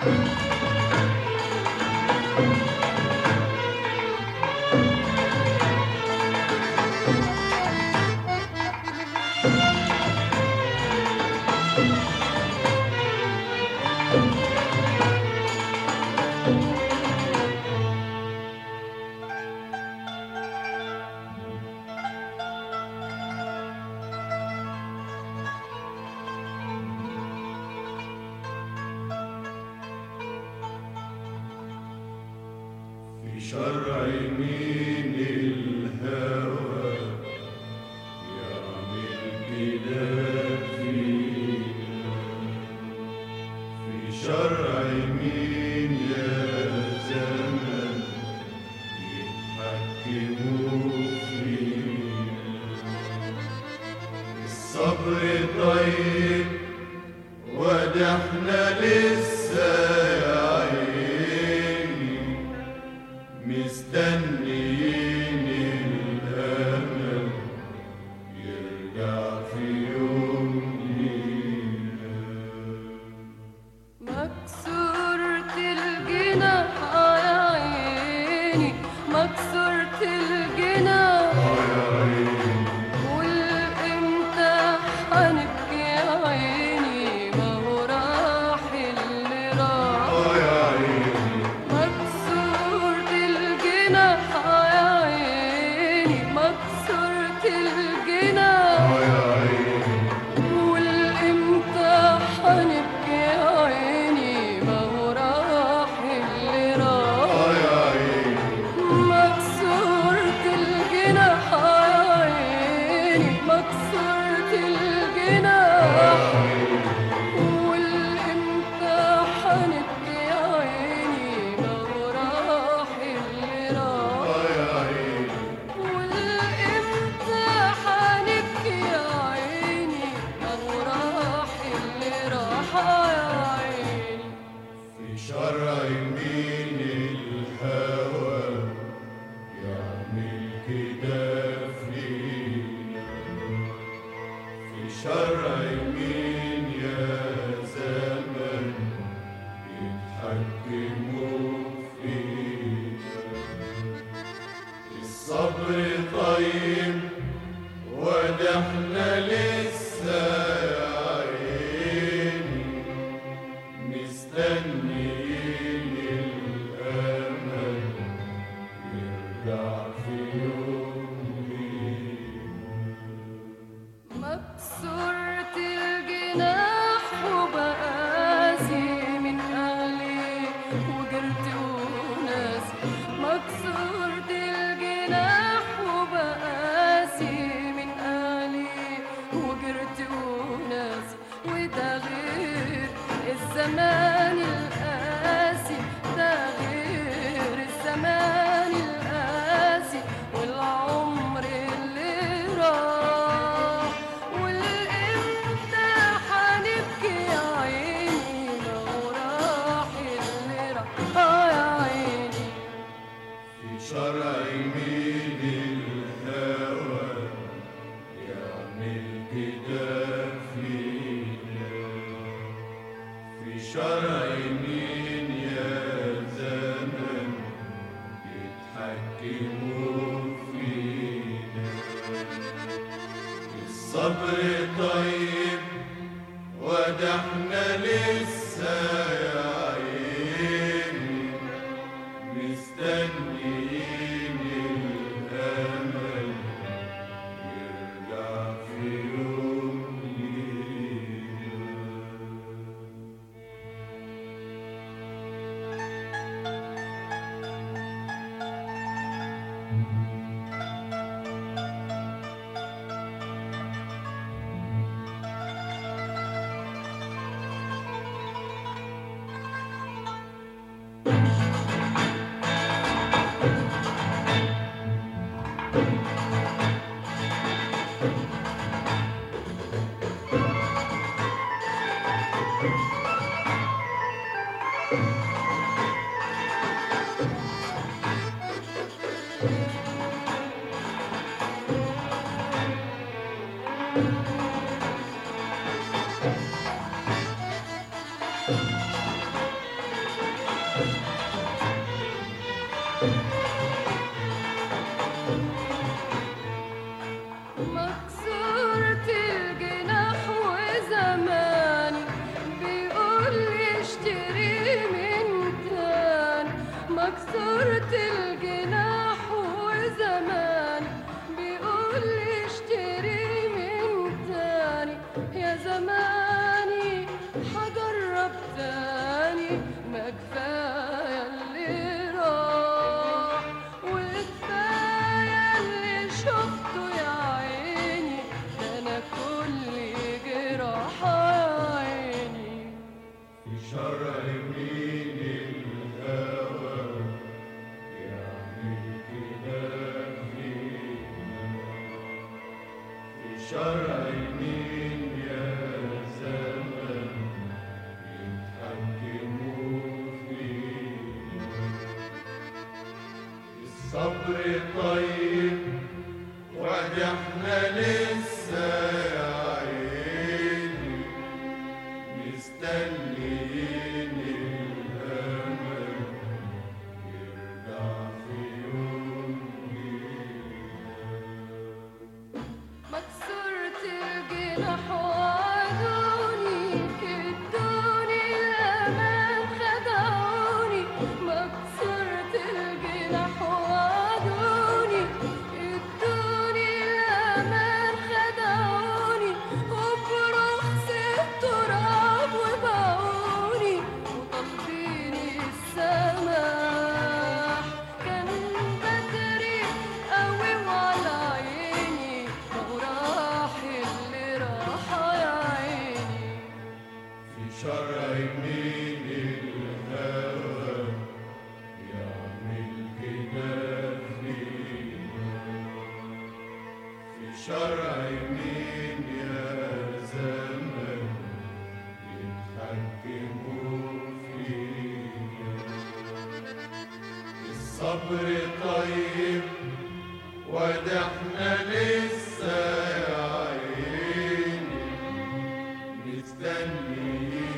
في شرع مين الهوى يعمل كده فينا في شرع مين يا زمن يتحكموا فينا الصبر طيب وده احنا لسه يا عيني مستنيين الامل يرجع في يوم لينا مكسورة الجناح يا عيني مكسورة الجناح والامتى هنبكي يا عيني ما هو راح اللي راح مكسورة الجناح يا عيني مكسورة الجناح والامتى هنبكي يا عيني ما هو راح اللي راح مكسورة الجناح يا عيني مكسورة الجناح والامتى هنبكي يا عيني ما هو راح اللي راح والامتى هنبكي يا عيني ما هو راح اللي راح يا عيني في شرع مين الهوى يعمل كده فينا في شرع مين يا زمن يتحكموا فينا الصبر طيب وده احنا لسه يا عيني مستنيين الأمل يرجع في يوم لينا مكسورة الجناح وبقاسي من أهلي وجرت وناسي مكسورة الجناح وبقاسي من أهلي وجرت وناسي وده غير الزمان القاسي ده غير الزمان القاسي والعمر اللي راح والامتى هنبكي يا عيني لو راح اللي راح آه يا عيني في شرع مين الهوى يعمل كده فينا في شرع مين يا زمن يتحكموا فينا الصبر طيب وده احنا لسه يا عيني مستنيين الأمل يرجع في يوم لينا مكسورة الجناح وزمان بيقول لي اشتري من تاني يا زماني هجرب تاني ما كفاية اللي راح وكفاية اللي شفته يا عيني ده أنا كل جراح يا عيني في شرع مين الهوى يعمل كده فينا في شرع مين يا زمن يتحكموا فينا الصبر طيب وادي احنا لسه يا عيني مستنيين الأمل يرجع في يوم مكسورة الجناح وعدوني كدوني الأمان خدعوني مكسورة الجناح وعدوني ادوني الأمان خدعوني وبرخص التراب وباعوني وطالبيني السماح كان بدري قوي وعلى عيني لو راح اللي راح يا عيني في شرع مين الهوى يعمل كده فينا في شرع مين يا زمن يتحكموا فينا الصبر طيب وده احنا لسه يا عيني مستنيين